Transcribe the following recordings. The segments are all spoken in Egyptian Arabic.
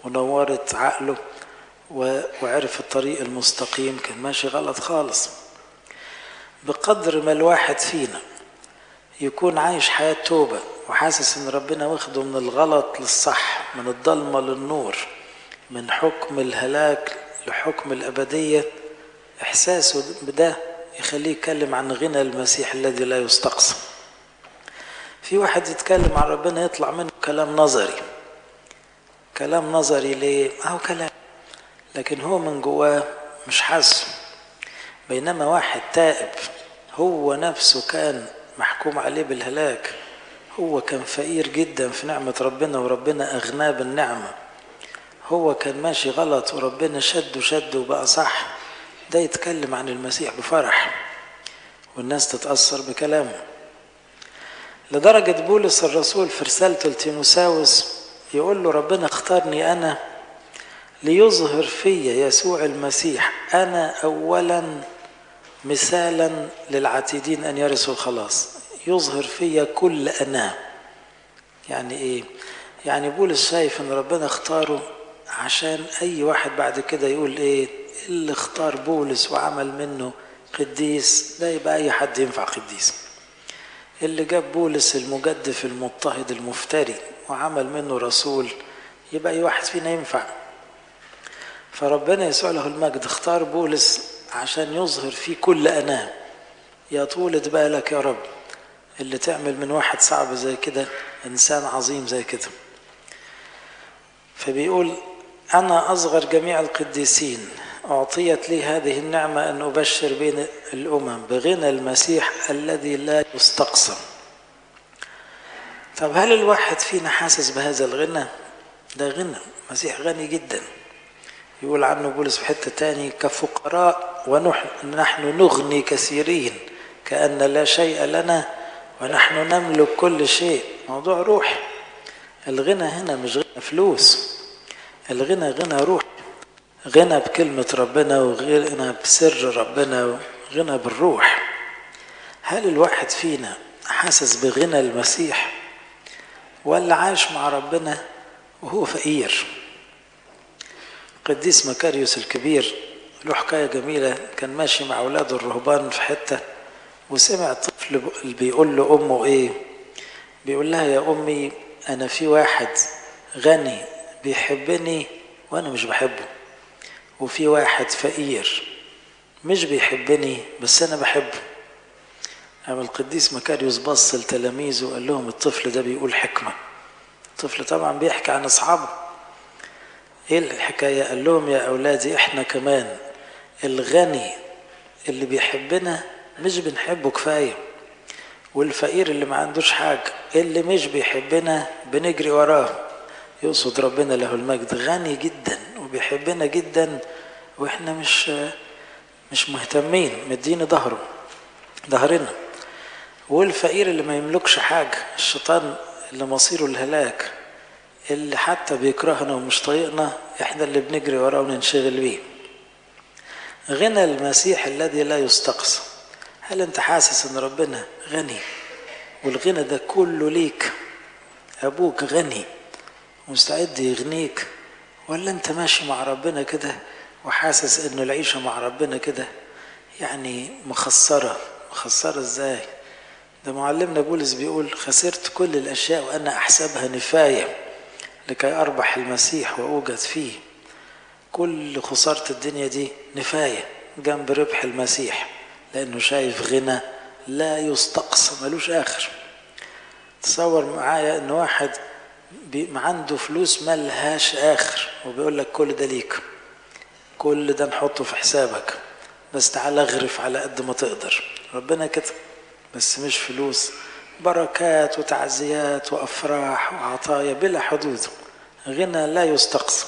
ونورت عقله وعرف الطريق المستقيم كان ماشي غلط خالص بقدر ما الواحد فينا يكون عايش حياة توبة وحاسس ان ربنا واخده من الغلط للصح من الضلمة للنور من حكم الهلاك لحكم الأبدية إحساسه بده يخليه يتكلم عن غنى المسيح الذي لا يستقصى في واحد يتكلم عن ربنا يطلع منه كلام نظري كلام نظري ليه؟ أهو كلام لكن هو من جواه مش حاسه بينما واحد تائب هو نفسه كان محكوم عليه بالهلاك هو كان فقير جدا في نعمة ربنا وربنا أغناه بالنعمة هو كان ماشي غلط وربنا شده شده وبقى صح ده يتكلم عن المسيح بفرح والناس تتأثر بكلامه لدرجة بولس الرسول في رسالته لتيموساوس يقول له ربنا اختارني أنا ليظهر في يسوع المسيح أنا أولا مثالا للعتيدين أن يرثوا الخلاص يظهر في كل أنا يعني إيه؟ يعني بولس شايف أن ربنا اختاره عشان أي واحد بعد كده يقول إيه اللي اختار بولس وعمل منه قديس ده يبقى أي حد ينفع قديس اللي جاب بولس المجدف المضطهد المفتري وعمل منه رسول يبقى أي واحد فينا ينفع فربنا يسوع له المجد اختار بولس عشان يظهر فيه كل أنام يا طولة بالك يا رب اللي تعمل من واحد صعب زي كده إنسان عظيم زي كده فبيقول أنا أصغر جميع القديسين أعطيت لي هذه النعمة أن أبشر بين الأمم بغنى المسيح الذي لا يستقصى طب هل الواحد فينا حاسس بهذا الغنى ده غنى مسيح غني جدا يقول عنه بولس في حتة تاني كفقراء ونحن نغني كثيرين كأن لا شيء لنا ونحن نملك كل شيء موضوع روح الغنى هنا مش غنى فلوس الغنى غنى روح غنى بكلمة ربنا وغنى بسر ربنا وغنى بالروح هل الواحد فينا حاسس بغنى المسيح ولا عايش مع ربنا وهو فقير قديس مكاريوس الكبير له حكاية جميلة كان ماشي مع أولاده الرهبان في حتة وسمع طفل بيقول له أمه إيه بيقول لها يا أمي أنا في واحد غني بيحبني وأنا مش بحبه وفي واحد فقير مش بيحبني بس أنا بحبه أما القديس مكاريوس بص لتلاميذه وقال لهم الطفل ده بيقول حكمة الطفل طبعا بيحكي عن أصحابه ايه الحكاية قال لهم يا أولادي احنا كمان الغني اللي بيحبنا مش بنحبه كفاية والفقير اللي ما عندوش حاجة اللي مش بيحبنا بنجري وراه يقصد ربنا له المجد غني جدا وبيحبنا جدا واحنا مش مش مهتمين مدين ظهره ظهرنا والفقير اللي ما يملكش حاجة الشيطان اللي مصيره الهلاك اللي حتى بيكرهنا ومش طايقنا احنا اللي بنجري وراه وننشغل بيه غنى المسيح الذي لا يستقصى هل انت حاسس ان ربنا غني والغنى ده كله ليك ابوك غني مستعد يغنيك ولا انت ماشي مع ربنا كده وحاسس انه العيشه مع ربنا كده يعني مخسره مخسره ازاي ده معلمنا بولس بيقول خسرت كل الاشياء وانا احسبها نفايه لكي اربح المسيح واوجد فيه كل خساره الدنيا دي نفايه جنب ربح المسيح لانه شايف غنى لا يستقصى ملوش اخر تصور معايا ان واحد عنده فلوس ملهاش اخر وبيقول لك كل ده ليك كل ده نحطه في حسابك بس تعال اغرف على قد ما تقدر ربنا كده بس مش فلوس بركات وتعزيات وافراح وعطايا بلا حدود غنى لا يستقصى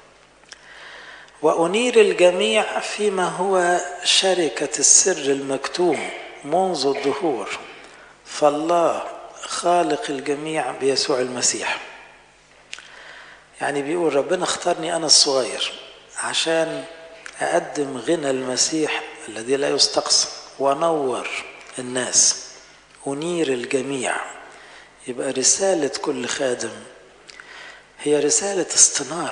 وانير الجميع فيما هو شركه السر المكتوم منذ الدهور فالله خالق الجميع بيسوع المسيح يعني بيقول ربنا اختارني انا الصغير عشان اقدم غنى المسيح الذي لا يستقصى وانور الناس انير الجميع يبقى رساله كل خادم هي رساله استناره